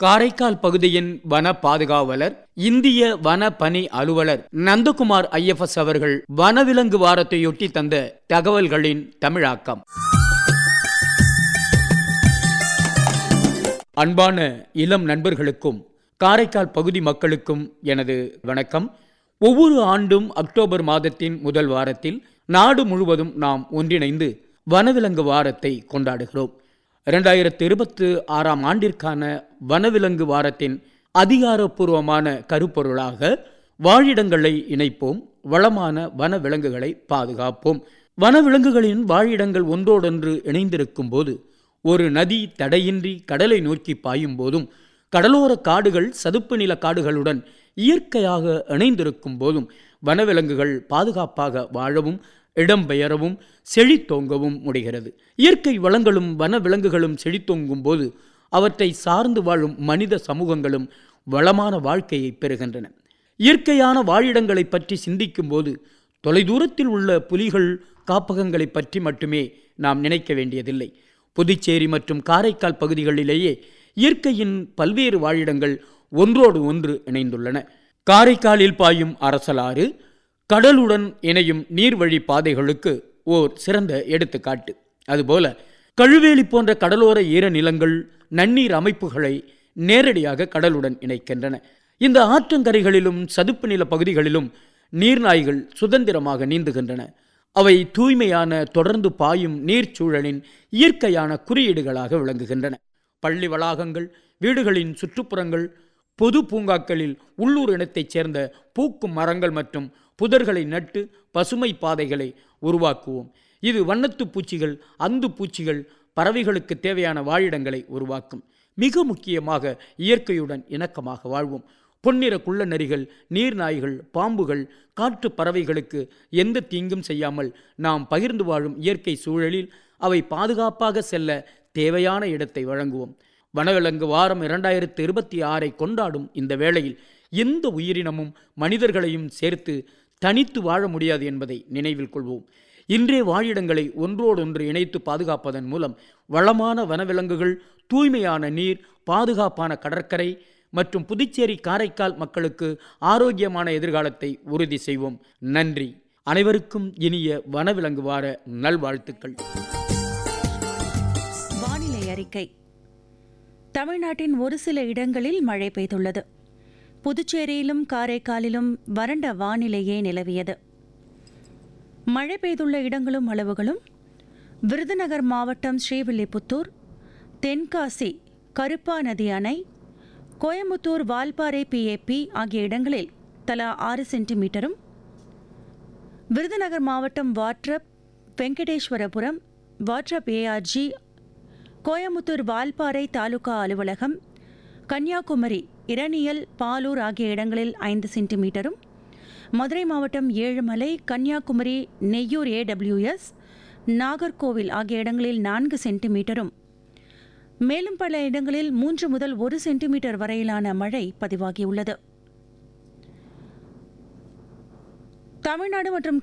காரைக்கால் பகுதியின் வன பாதுகாவலர் இந்திய வன பணி அலுவலர் நந்தகுமார் ஐஎஃப்எஸ் அவர்கள் வனவிலங்கு வாரத்தையொட்டி தந்த தகவல்களின் தமிழாக்கம் அன்பான இளம் நண்பர்களுக்கும் காரைக்கால் பகுதி மக்களுக்கும் எனது வணக்கம் ஒவ்வொரு ஆண்டும் அக்டோபர் மாதத்தின் முதல் வாரத்தில் நாடு முழுவதும் நாம் ஒன்றிணைந்து வனவிலங்கு வாரத்தை கொண்டாடுகிறோம் இரண்டாயிரத்து இருபத்து ஆறாம் ஆண்டிற்கான வனவிலங்கு வாரத்தின் அதிகாரப்பூர்வமான கருப்பொருளாக வாழிடங்களை இணைப்போம் வளமான வனவிலங்குகளை பாதுகாப்போம் வனவிலங்குகளின் வாழிடங்கள் ஒன்றோடொன்று இணைந்திருக்கும் போது ஒரு நதி தடையின்றி கடலை நோக்கி பாயும் போதும் கடலோர காடுகள் சதுப்பு நில காடுகளுடன் இயற்கையாக இணைந்திருக்கும் போதும் வனவிலங்குகள் பாதுகாப்பாக வாழவும் இடம்பெயரவும் செழித்தோங்கவும் முடிகிறது இயற்கை வளங்களும் வனவிலங்குகளும் செழித்தோங்கும் போது அவற்றை சார்ந்து வாழும் மனித சமூகங்களும் வளமான வாழ்க்கையை பெறுகின்றன இயற்கையான வாழிடங்களை பற்றி சிந்திக்கும் போது தொலைதூரத்தில் உள்ள புலிகள் காப்பகங்களை பற்றி மட்டுமே நாம் நினைக்க வேண்டியதில்லை புதுச்சேரி மற்றும் காரைக்கால் பகுதிகளிலேயே இயற்கையின் பல்வேறு வாழிடங்கள் ஒன்றோடு ஒன்று இணைந்துள்ளன காரைக்காலில் பாயும் அரசலாறு கடலுடன் இணையும் நீர்வழி பாதைகளுக்கு ஓர் சிறந்த எடுத்துக்காட்டு அதுபோல கழுவேலி போன்ற கடலோர ஈரநிலங்கள் நன்னீர் அமைப்புகளை நேரடியாக கடலுடன் இணைக்கின்றன இந்த ஆற்றங்கரைகளிலும் சதுப்பு நில பகுதிகளிலும் நீர்நாய்கள் சுதந்திரமாக நீந்துகின்றன அவை தூய்மையான தொடர்ந்து பாயும் நீர்ச்சூழலின் இயற்கையான குறியீடுகளாக விளங்குகின்றன பள்ளி வளாகங்கள் வீடுகளின் சுற்றுப்புறங்கள் பொது பூங்காக்களில் உள்ளூர் இனத்தைச் சேர்ந்த பூக்கும் மரங்கள் மற்றும் புதர்களை நட்டு பசுமை பாதைகளை உருவாக்குவோம் இது வண்ணத்து பூச்சிகள் அந்து பூச்சிகள் பறவைகளுக்கு தேவையான வாழிடங்களை உருவாக்கும் மிக முக்கியமாக இயற்கையுடன் இணக்கமாக வாழ்வோம் பொன்னிற குள்ள நரிகள் நீர்நாய்கள் பாம்புகள் காற்று பறவைகளுக்கு எந்த தீங்கும் செய்யாமல் நாம் பகிர்ந்து வாழும் இயற்கை சூழலில் அவை பாதுகாப்பாக செல்ல தேவையான இடத்தை வழங்குவோம் வனவிலங்கு வாரம் இரண்டாயிரத்து இருபத்தி ஆறை கொண்டாடும் இந்த வேளையில் எந்த உயிரினமும் மனிதர்களையும் சேர்த்து தனித்து வாழ முடியாது என்பதை நினைவில் கொள்வோம் இன்றைய வாழிடங்களை ஒன்றோடொன்று இணைத்து பாதுகாப்பதன் மூலம் வளமான வனவிலங்குகள் தூய்மையான நீர் பாதுகாப்பான கடற்கரை மற்றும் புதுச்சேரி காரைக்கால் மக்களுக்கு ஆரோக்கியமான எதிர்காலத்தை உறுதி செய்வோம் நன்றி அனைவருக்கும் இனிய வனவிலங்கு வார நல்வாழ்த்துக்கள் வானிலை அறிக்கை தமிழ்நாட்டின் ஒரு சில இடங்களில் மழை பெய்துள்ளது புதுச்சேரியிலும் காரைக்காலிலும் வறண்ட வானிலையே நிலவியது மழை பெய்துள்ள இடங்களும் அளவுகளும் விருதுநகர் மாவட்டம் ஸ்ரீவில்லிபுத்தூர் தென்காசி கருப்பா நதி அணை கோயமுத்தூர் வால்பாறை பிஏபி ஆகிய இடங்களில் தலா ஆறு சென்டிமீட்டரும் விருதுநகர் மாவட்டம் வாட்ரப் வெங்கடேஸ்வரபுரம் வாட்ரப் ஏஆர்ஜி கோயமுத்தூர் வால்பாறை தாலுகா அலுவலகம் கன்னியாகுமரி இரணியல் பாலூர் ஆகிய இடங்களில் ஐந்து சென்டிமீட்டரும் மதுரை மாவட்டம் ஏழுமலை கன்னியாகுமரி நெய்யூர் ஏடபிள்யூஎஸ் நாகர்கோவில் ஆகிய இடங்களில் நான்கு சென்டிமீட்டரும் மேலும் பல இடங்களில் மூன்று முதல் ஒரு சென்டிமீட்டர் வரையிலான மழை பதிவாகியுள்ளது தமிழ்நாடு மற்றும்